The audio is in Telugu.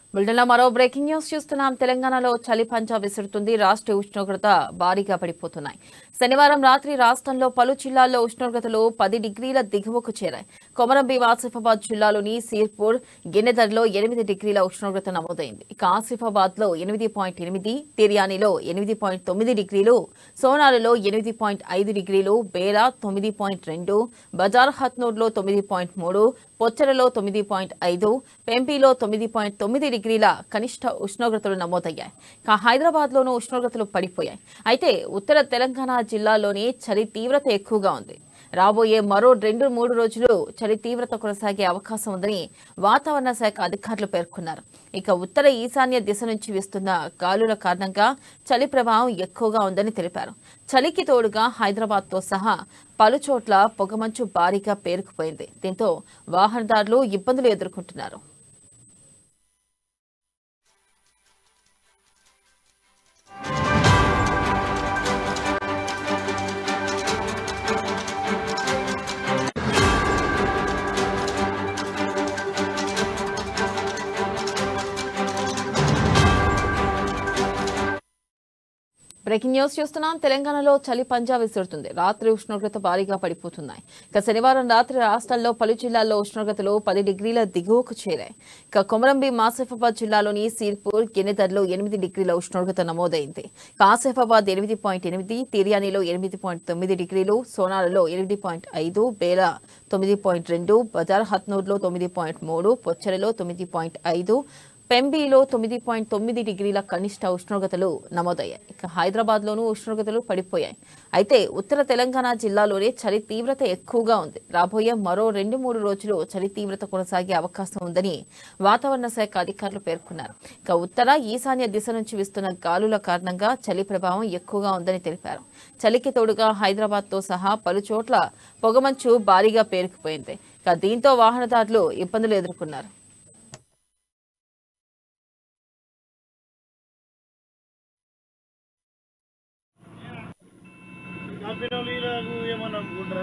బులెటిన్లో మరో బ్రేకింగ్ న్యూస్ చూస్తున్నాం తెలంగాణలో చలి పంచా విసురుతుంది రాష్ట్ర ఉష్ణోగ్రత భారీగా పడిపోతున్నాయి శనివారం రాత్రి రాష్ట్రంలో పలు జిల్లాల్లో ఉష్ణోగ్రతలు పది డిగ్రీల దిగువకు చేరాయి కొమరంభీం ఆసిఫాబాద్ జిల్లాలోని సీర్పూర్ గిన్నెదర్లో ఎనిమిది డిగ్రీల ఉష్ణోగ్రత నమోదైంది ఇక ఆసిఫాబాద్ లో ఎనిమిది పాయింట్ ఎనిమిది తిర్యానిలో ఎనిమిది పాయింట్ తొమ్మిది డిగ్రీలు సోనాలులో ఎనిమిది పాయింట్ ఐదు డిగ్రీలు బేలా తొమ్మిది పాయింట్ రెండు బజార్ హత్నూర్లో తొమ్మిది పాయింట్ మూడు పొచ్చరలో తొమ్మిది పాయింట్ ఐదు పెంపీలో తొమ్మిది పాయింట్ తొమ్మిది డిగ్రీల కనిష్ట ఉష్ణోగ్రతలు నమోదయ్యాయి ఇక హైదరాబాద్లోనూ ఉష్ణోగ్రతలు పడిపోయాయి అయితే ఉత్తర తెలంగాణ జిల్లాలోని చలి తీవ్రత ఎక్కువగా ఉంది రాబోయే మరో రెండు మూడు రోజులు చలి తీవ్రత కొనసాగే అవకాశం ఉందని వాతావరణ శాఖ అధికారులు పేర్కొన్నారు ఇక ఉత్తర ఈశాన్య దిశ నుంచి వీస్తున్న గాలుల కారణంగా చలి ప్రభావం ఎక్కువగా ఉందని తెలిపారు చలికి తోడుగా హైదరాబాద్ తో సహా పలు చోట్ల పొగమంచు భారీగా పేరుకుపోయింది దీంతో వాహనదారులు ఇబ్బందులు ఎదుర్కొంటున్నారు బ్రేకింగ్ న్యూస్ చూస్తున్నాం తెలంగాణలో చలి పంజా విసురుతుంది రాత్రి ఉష్ణోగ్రత భారీగా పడిపోతున్నాయి ఇక శనివారం రాత్రి రాష్ట్రాల్లో పలు జిల్లాల్లో ఉష్ణోగ్రతలు పది డిగ్రీల దిగువకు చేరాయి ఇక కొమరంభీం ఆసిఫాబాద్ జిల్లాలోని సీర్పూర్ గిన్నెదర్లో ఎనిమిది డిగ్రీల ఉష్ణోగ్రత నమోదైంది ఇక ఆసిఫాబాద్ ఎనిమిది పాయింట్ ఎనిమిది తిర్యానీలో ఎనిమిది పాయింట్ తొమ్మిది డిగ్రీలు సోనాలలో ఎనిమిది పాయింట్ ఐదు బేలా తొమ్మిది పాయింట్ రెండు బజార్ హత్నూర్లో తొమ్మిది పాయింట్ మూడు పొచ్చరిలో తొమ్మిది పాయింట్ ఐదు పెంబీలో తొమ్మిది పాయింట్ తొమ్మిది డిగ్రీల కనిష్ట ఉష్ణోగ్రతలు నమోదయ్యాయి ఇక హైదరాబాద్ లోనూ ఉష్ణోగ్రతలు పడిపోయాయి అయితే ఉత్తర తెలంగాణ జిల్లాలోనే చలి తీవ్రత ఎక్కువగా ఉంది రాబోయే మరో రెండు మూడు రోజులు చలి తీవ్రత కొనసాగే అవకాశం ఉందని వాతావరణ శాఖ అధికారులు పేర్కొన్నారు ఇక ఉత్తర ఈశాన్య దిశ నుంచి వీస్తున్న గాలుల కారణంగా చలి ప్రభావం ఎక్కువగా ఉందని తెలిపారు చలికి తోడుగా హైదరాబాద్ తో సహా పలు చోట్ల పొగమంచు భారీగా పేరుకుపోయింది ఇక దీంతో వాహనదారులు ఇబ్బందులు ఎదుర్కొన్నారు కంపెనీ ఏమన్నా అనుకుంటారా